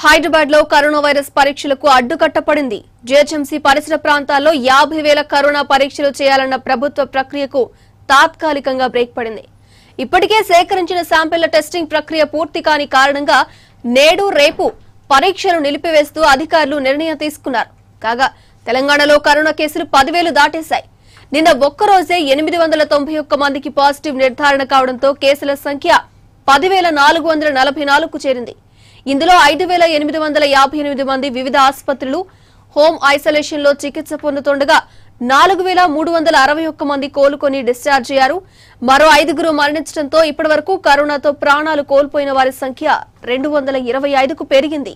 హైదరాబాద్ లో corona virus పరీక్షలకు అడ్డుకట్టపడింది GHMC పరిసర ప్రాంతాల్లో యాభై వేల కరోనా పరీక్షలు చేయాలన్న ప్రభుత్వ ప్రక్రియకు తాత్కాలికంగా బ్రేక్ పడింది ఇప్పటికే సేకరించిన శాంపిళ్ల టెస్టింగ్ ప్రక్రియ పూర్తి కాని కారణంగా నేడు రేపు పరీక్షలు నిలిపివేస్తూ అధికారులు నిర్ణయం తీసుకున్నారు కాగా తెలంగాణలో కరోనా కేసులు పదివేలు దాటేశాయి నిన్న ఒక్కరోజే ఎనిమిది వందల తొంభై ఒక్క మందికి పాజిటివ్ నిర్ధారణ కావడంతో కేసుల సంఖ్య పదివేల నాలుగు వందల నలభై నాలుగుకు చేరింది ఇందులో ఐదు వేల ఎనిమిది వందల యాభై ఎనిమిది మంది వివిధ ఆసుపత్రులు హోమ్ ఐసోలేషన్ లో చికిత్స పొందుతుండగా నాలుగు వేల మూడు వందల అరవై ఒక్క మంది కోలుకొని డిశ్చార్జ్ అయ్యారు మరో ఐదుగురు మరణించడంతో ఇప్పటివరకు కరోనాతో ప్రాణాలు కోల్పోయిన వారి సంఖ్య రెండు వందల ఇరవై ఐదుకు పెరిగింది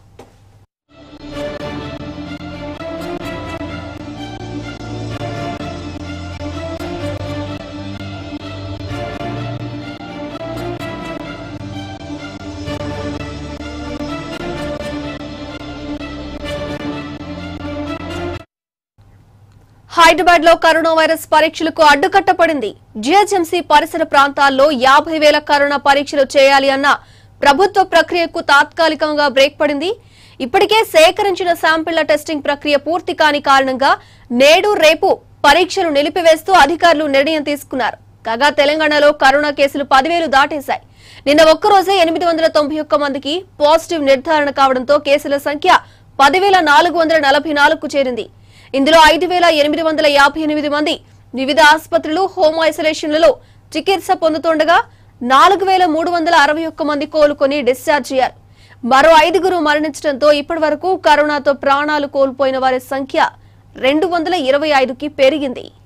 హైదరాబాద్ లో కరోనా వైరస్ పరీక్షలకు అడ్డుకట్టపడింది జీహెచ్ఎంసీ పరిసర ప్రాంతాల్లో యాభై వేల కరోనా పరీక్షలు చేయాలి అన్న ప్రభుత్వ ప్రక్రియకు తాత్కాలికంగా బ్రేక్ పడింది ఇప్పటికే సేకరించిన శాంపిళ్ల టెస్టింగ్ ప్రక్రియ పూర్తి కాని కారణంగా నేడు రేపు పరీక్షలు నిలిపివేస్తూ అధికారులు నిర్ణయం తీసుకున్నారు కాగా తెలంగాణలో కరోనా కేసులు పదివేలు దాటేశాయి నిన్న ఒక్కరోజే ఎనిమిది వందల తొంభై ఒక్క మందికి పాజిటివ్ నిర్ధారణ కావడంతో కేసుల సంఖ్య పదివేల నాలుగు వందల నలభై నాలుగుకు చేరింది ఇందులో ఐదు వేల ఎనిమిది వందల యాభై ఎనిమిది మంది వివిధ ఆసుపత్రులు హోమ్ ఐసోలేషన్లలో చికిత్స పొందుతుండగా నాలుగు వేల మూడు వందల అరవై ఒక్క మంది కోలుకొని డిశ్చార్జ్ అయ్యారు మరో ఐదుగురు మరణించడంతో ఇప్పటి వరకు కరోనాతో ప్రాణాలు కోల్పోయిన వారి సంఖ్య రెండు వందల ఇరవై ఐదుకి పెరిగింది